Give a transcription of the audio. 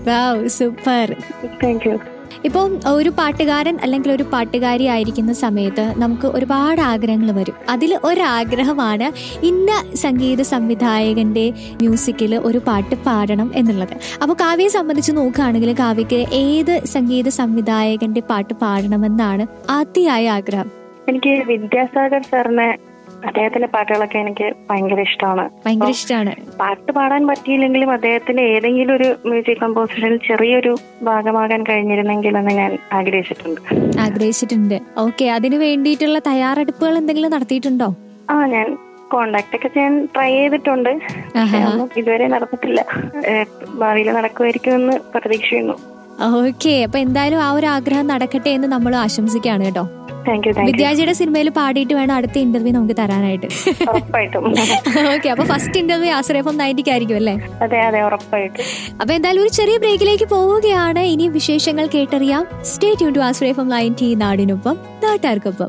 Wow super thank you ഇപ്പോൾ ഒരു പാട്ടുകാരൻ അല്ലെങ്കിൽ ഒരു പാട്ടുകാരി ആയിരിക്കുന്ന സമയത്ത് നമുക്ക് ഒരുപാട് ആഗ്രഹങ്ങൾ വരും അതിൽ ഒരാഗ്രഹമാണ് ഇന്ന സംഗീത സംവിധായകന്റെ മ്യൂസിക്കിൽ ഒരു പാട്ട് പാടണം എന്നുള്ളത് അപ്പോൾ കാവ്യയെ സംബന്ധിച്ച് നോക്കുകയാണെങ്കിൽ കാവ്യക്ക് ഏത് സംഗീത സംവിധായകന്റെ പാട്ട് പാടണമെന്നാണ് ആദ്യമായ ആഗ്രഹം എനിക്ക് വിദ്യാസാഗർ സാറിനെ അദ്ദേഹത്തിന്റെ പാട്ടുകളൊക്കെ എനിക്ക് ഭയങ്കര ഇഷ്ടമാണ് ഭയങ്കര ഇഷ്ടമാണ് പാട്ട് പാടാൻ പറ്റിയില്ലെങ്കിലും അദ്ദേഹത്തിന്റെ ഏതെങ്കിലും ഒരു മ്യൂസിക് കമ്പോസിഷനിൽ ചെറിയൊരു ഭാഗമാകാൻ കഴിഞ്ഞിരുന്നെങ്കിൽ എന്ന് ഞാൻ ആഗ്രഹിച്ചിട്ടുണ്ട് ആഗ്രഹിച്ചിട്ടുണ്ട് ഓക്കെ അതിന് വേണ്ടിയിട്ടുള്ള തയ്യാറെടുപ്പുകൾ എന്തെങ്കിലും നടത്തിയിട്ടുണ്ടോ ആ ഞാൻ കോണ്ടാക്ട് ഒക്കെ ചെയ്യാൻ ട്രൈ ചെയ്തിട്ടുണ്ട് പക്ഷെ ആഹാ. ഒന്നും ഇതുവരെ നടന്നിട്ടില്ല ഏഹ് ഭാവിയിൽ നടക്കുമായിരിക്കും എന്ന് പ്രതീക്ഷിക്കുന്നു ഓക്കെ അപ്പൊ എന്തായാലും ആ ഒരു ആഗ്രഹം നടക്കട്ടെ എന്ന് നമ്മൾ ആശംസിക്കുകയാണ് കേട്ടോ താങ്ക് യു താങ്ക് യു വിദ്യാജിയുടെ സിനിമയിൽ പാടിയിട്ട് വേണം അടുത്ത ഇന്റർവ്യൂ നമുക്ക് തരാനായിട്ട് ഉറപ്പായിട്ടും ഓക്കെ അപ്പൊ ഫസ്റ്റ് ഇന്റർവ്യൂ ആശ്രയപ്പം നയൻറ്റിക്കായിരിക്കും അല്ലേ അതെ അതെ ഉറപ്പായിട്ടും അപ്പൊ എന്തായാലും ഒരു ചെറിയ ബ്രേക്കിലേക്ക് പോവുകയാണ് ഇനി വിശേഷങ്ങൾ കേട്ടറിയാം സ്റ്റേ ട്യൂൺ ടു ആശ്രയപ്പം നയൻറ്റി നാടിനൊപ്പം നാട്ടാർക്കൊപ്പം